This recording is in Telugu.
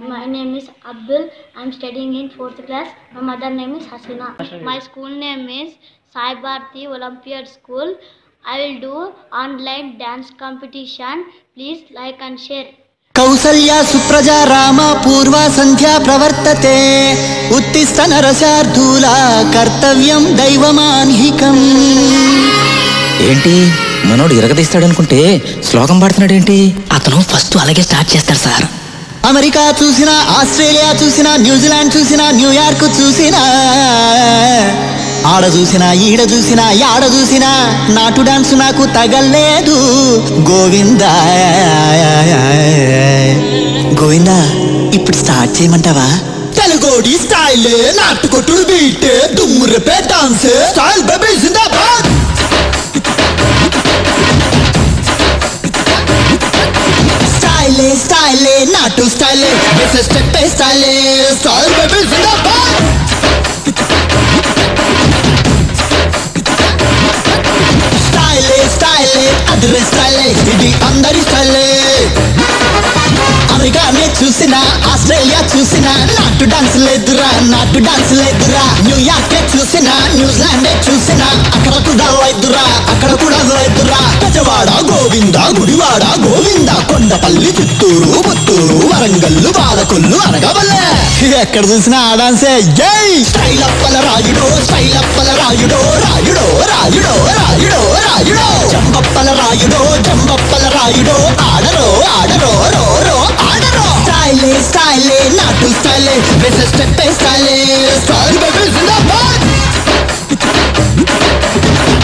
My name is Abdul. I'm studying in fourth class. My mother name is Hasina. My school name is Sai Bharati Olympiad School. I will do online dance competition. Please like and share. Kaushalya సుప్రజా Rama పూర్వ సంధ్యా ప్రవర్తతే ఉత్తిష్ట నరశార్ధూల కర్తవ్యం దైవమాన్హికం ఏంటి మనోడు ఇరగదీస్తాడనుకుంటే శ్లోకం పాడుతున్నాడేంటి అతను ఫస్ట్ అలాగే స్టార్ట్ చేస్తాడు సార్ అమెరికా చూసినా ఆస్ట్రేలియా చూసినా న్యూజిలాండ్ చూసినా న్యూయార్క్ చూసినా ఆడ చూసినా ఈడ చూసినా యాడ చూసినా నాటు డాన్స్ నాకు తగలేదు గోవిందా గోవిందా ఇప్పుడు స్టార్ట్ చేయమంటావా తెలుగోడి స్టైల్ నాటు కొట్టుడు బీట్ దుమ్మురపే డాన్స్ స్టైల్ బేబీ జిందాబాద్ స్టైలే స్టైలే నాటు స్టైలే వేసే స్టెప్ స్టైలే స్టైల్ బేబీ జిందాబాద్ స్టైలే స్టైలే అదిరే స్టైలే ఇది అందరి స్టైలే అమెరికానే చూసినా ఆస్ట్రేలియా చూసినా నాటు డాన్స్ లేదురా నాటు డాన్స్ లేదురా న్యూయార్క్ చూసినా న్యూజిలాండ్ చూసినా అక్కడ కూడా లేదురా అక్కడ కూడా లేదురా పెజవాడ గోవింద గుడివాడ గోవింద కొండపల్లి చిత్తూరు పుత్తూరు వరంగల్లు బాలకొల్లు అనగవల్లే ఎక్కడ చూసినా ఆ డాన్సే జై స్టైల్ అప్పల రాయుడో స్టైల్ అప్పల రాయుడో రాయుడో రాయుడో రాయుడో రాయుడో జంబప్పల రాయుడో జంబప్పల రాయుడో ఆడరో ఆడరో రో రో ఆడరో స్టైలే స్టైలే నాటు స్టైలే వేసే స్టెప్ స్టైలే స్టైల్ బేబీ జిందాబాద్